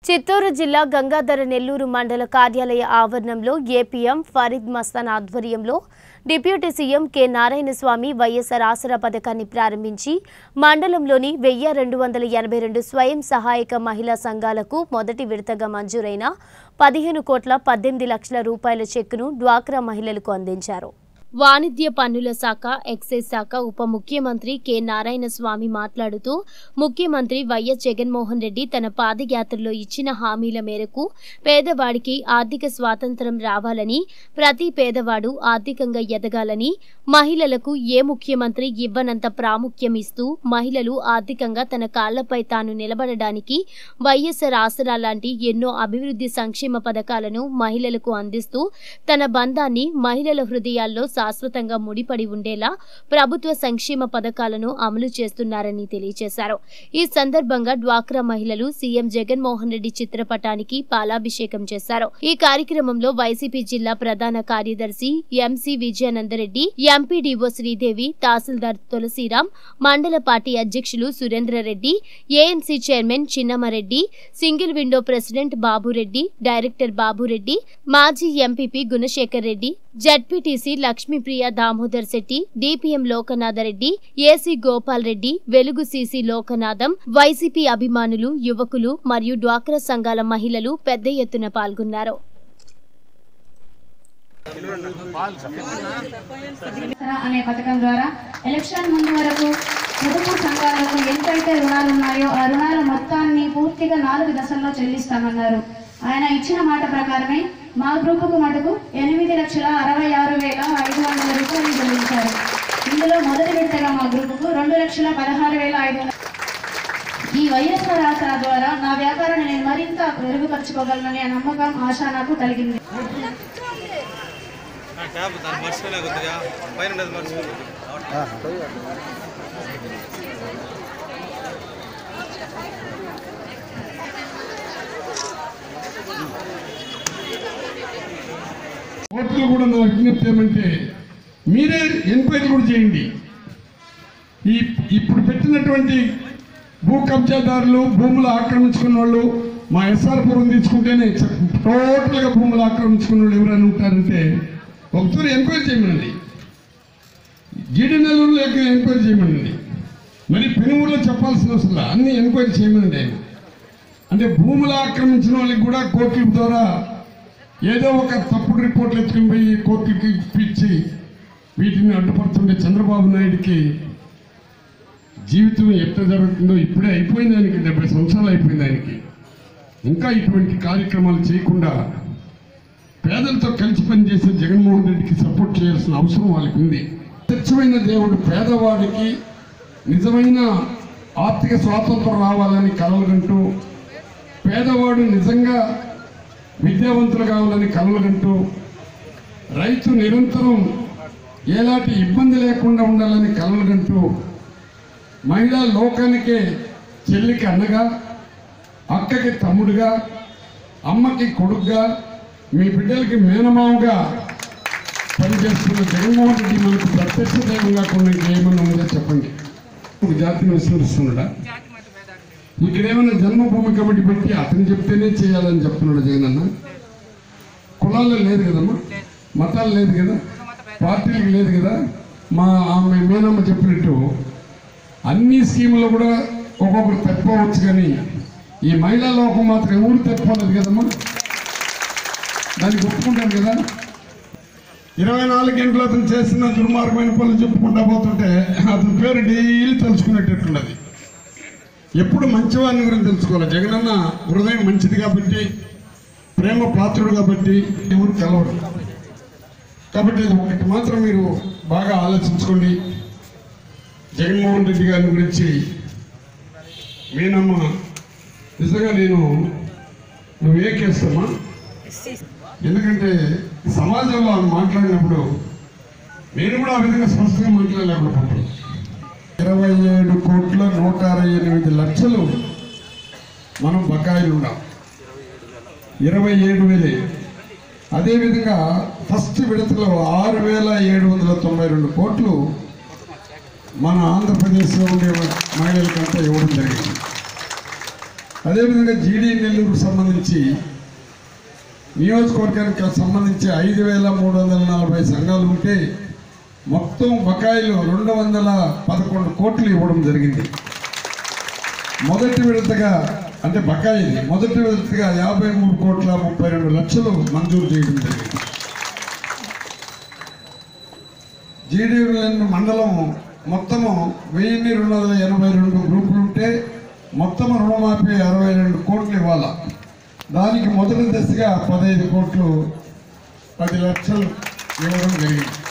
చిత్తూరు జిల్లా గంగాధర నెల్లూరు మండల కార్యాలయ ఆవరణంలో ఏపీఎం ఫరీద్ మస్తాన్ ఆధ్వర్యంలో deputy CM K Narayanaswamy YSR Aasara పథకాన్ని ప్రారంభించి మండలంలోని వెయ్యి రెండు వందల ఎనభై రెండు స్వయం సహాయక మహిళా సంఘాలకు మొదటి విడతగా మంజూరైన పదిహేను కోట్ల పద్దెనిమిది లక్షల రూపాయల చెక్కును డ్వాక్రా మహిళలకు అందించారు వాణిజ్య పన్నుల శాఖ ఎక్సైజ్ శాఖ ఉప ముఖ్యమంత్రి కె నారాయణస్వామి మాట్లాడుతూ ముఖ్యమంత్రి వైఎస్ జగన్మోహన్ రెడ్డి తన పాదయాత్రలో ఇచ్చిన హామీల మేరకు పేదవాడికి ఆర్థిక స్వాతంత్రం రావాలని ప్రతి పేదవాడు ఆర్థికంగా ఎదగాలని మహిళలకు ఏ ముఖ్యమంత్రి ఇవ్వనంత ప్రాముఖ్యం ఇస్తూ మహిళలు ఆర్థికంగా తన కాళ్లపై తాను నిలబడడానికి వైఎస్ఆర్ ఆసరా లాంటి ఎన్నో అభివృద్ధి సంక్షేమ పథకాలను మహిళలకు అందిస్తూ తన బంధాన్ని మహిళల హృదయాల్లో శాశ్వతంగా ముడిపడి ఉండేలా ప్రభుత్వ సంక్షేమ పథకాలను అమలు చేస్తున్నారని తెలియజేశారు ఈ సందర్భంగా డ్వాక్రా మహిళలు సీఎం జగన్మోహన్ రెడ్డి చిత్రపటానికి పాలాభిషేకం చేశారు ఈ కార్యక్రమంలో వైసీపీ జిల్లా ప్రధాన కార్యదర్శి ఎంసీ విజయానందరెడ్డి ఎంపీడీఓ శ్రీదేవి తహసీల్దార్ తులసిరాం మండల పార్టీ అధ్యక్షులు Surendrareddy AMC chairman Chinnamareddy single window president Babureddy director Babureddy మాజీ MPP Gunasekhar Reddy ZPTC Lakshmipriya Damodar Setty DPM Lokanathareddy AC Gopal Reddy Velugu CC Lokanatham YCP అభిమానులు యువకులు మరియు డ్వాక్రా సంఘాల మహిళలు పెద్ద ఎత్తున పాల్గొన్నారు అనే పథకం ద్వారా ఎలక్షన్ ముందు వరకు పొదుపు సంఘాలకు ఎంతైతే రుణాలు ఉన్నాయో ఆ రుణాల మొత్తాన్ని పూర్తిగా నాలుగు దశల్లో చెల్లిస్తామన్నారు ఆయన ఇచ్చిన మాట ప్రకారమే మా గ్రూపుకు మటుకు ఎనిమిది లక్షల అరవై ఆరు వేల ఐదు వందల రూపాయలు చెల్లించారు ఇందులో మొదటి విడతగా మా గ్రూపుకు రెండు లక్షల పదహారు వేల ఐదు వందల ఈ వైఎస్ఆర్ ఆసరా ద్వారా నా వ్యాపారాన్ని నేను మరింత మెరుగుపరుచుకోగలననే నమ్మకం ఆశ నాకు కలిగింది ఆ ట్యాబ్ దాన్ని మర్చిపోయినా కొద్దిగా పైన ఉండేది మర్చిపోయింది కోర్టులో కూడా నా విజ్ఞప్తి ఏమంటే మీరే ఎంక్వైరీ కూడా చేయండి ఈ ఇప్పుడు పెట్టినటువంటి భూ కబ్జాదారులు భూములు ఆక్రమించుకున్న వాళ్ళు మా ఎస్ఆర్ పురం తీసుకుంటేనే చ- టోటల్గా భూములు ఆక్రమించుకున్న వాళ్ళు ఎవరైనా ఉంటారంటే ఒకసారి ఎంక్వైరీ చేయమనండి జీడి నెల్లూరులో ఎంక్వైరీ చేయమనండి మరి పెనుమూరులో చెప్పాల్సిన అవసరం లేదు. అన్ని ఎంక్వైరీ చేయమనండి ఆయన అంటే భూములు ఆక్రమించిన వాళ్ళకి కూడా కోర్టుల ద్వారా ఏదో ఒక తప్పుడు రిపోర్ట్లు ఎత్తుకుని పోయి కోర్టులకి ఇప్పించి వీటిని అడ్డుపడుతుండే చంద్రబాబు నాయుడికి జీవితం ఎట్లా జరుగుతుందో ఇప్పుడే అయిపోయింది ఆయనకి డెబ్బై సంవత్సరాలు అయిపోయింది ఆయనకి ఇంకా ఇటువంటి కార్యక్రమాలు చేయకుండా పేదలతో కలిసి పనిచేసే జగన్మోహన్ రెడ్డికి సపోర్ట్ చేయాల్సిన అవసరం వాళ్ళకి ఉంది స్వచ్ఛమైన దేవుడు పేదవాడికి నిజమైన ఆర్థిక స్వాతంత్రం రావాలని కలలుగంటూ పేదవాడు నిజంగా విద్యావంతులు కావాలని కలలుగంటూ రైతు నిరంతరం ఎలాంటి ఇబ్బంది లేకుండా ఉండాలని కలలుగంటూ మహిళా లోకానికే చెల్లికి అన్నగా అక్కకి తమ్ముడుగా అమ్మకి కొడుకుగా మీ బిడ్డలకి మేనమావుగా పనిచేస్తున్న జగన్మోహన్ రెడ్డి మనకు ప్రత్యక్ష దైవంగా కొన్ని ఏమన్నా ఉందో చెప్పండి ఒక జాతిని విస్మరిస్తున్నాడా ఇక్కడ ఏమైనా జన్మభూమి కమిటీ పెట్టి అతను చెప్తేనే చేయాలని చెప్తున్నాడు జగన్ అన్న కులాల్లో లేదు కదమ్మా మతాలు లేదు కదా పార్టీలకు లేదు కదా మా ఆమె మేనమ్మ చెప్పినట్టు అన్ని స్కీములు కూడా ఒక్కొక్కరు తప్పవచ్చు కానీ ఈ మహిళా లోకం మాత్రం ఎవరు తప్పలేదు కదమ్మా దానికి ఒప్పుకుంటాను కదా ఇరవై నాలుగు గంటలు అతను చేసిన దుర్మార్గమైన పనులు చెప్పుకుంటా పోతుంటే అతని పేరు డైలీ తలుచుకునేటట్టున్నది ఎప్పుడు మంచివాడిని గురించి తెలుసుకోవాలి జగనన్న హృదయం మంచిది కాబట్టి ప్రేమ పాత్రుడు కాబట్టి ఎవరు కలవరు కాబట్టి ఇది ఒకటి మాత్రం మీరు బాగా ఆలోచించుకోండి జగన్మోహన్ రెడ్డి గారి గురించి మీనమ్మ నిజంగా నేను నువ్వు ఏ కేస్తామా ఎందుకంటే సమాజంలో ఆమె మాట్లాడినప్పుడు నేను కూడా ఆ విధంగా స్పష్టంగా మాట్లాడలేకపోతున్నాను ఇరవై ఏడు కోట్ల నూట అరవై ఎనిమిది లక్షలు మనం బకాయిలు ఉన్నాం ఇరవై ఏడు వేలే అదేవిధంగా ఫస్ట్ విడతలో ఆరు వేల ఏడు వందల తొంభై రెండు కోట్లు మన ఆంధ్రప్రదేశ్లో ఉండే మహిళలకంతా ఇవ్వడం జరిగింది అదేవిధంగా జీడీ నెల్లూరుకు సంబంధించి సంబంధించి నియోజకవర్గానికి సంబంధించి ఐదు వేల మూడు వందల నలభై సంఘాలు ఉంటే మొత్తం బకాయిలు రెండు వందల పదకొండు కోట్లు ఇవ్వడం జరిగింది మొదటి విడతగా అంటే బకాయిది మొదటి విడతగా యాభై మూడు కోట్ల ముప్పై రెండు లక్షలు మంజూరు చేయడం జరిగింది జీడీఎన్ మండలం మొత్తము వెయ్యిన్ని రెండు వందల ఎనభై రెండు గ్రూపులు ఉంటే మొత్తం రుణమాఫీ అరవై రెండు కోట్లు ఇవ్వాల దానికి మొదటి దశగా పదహైదు కోట్లు పది లక్షలు ఇవ్వడం జరిగింది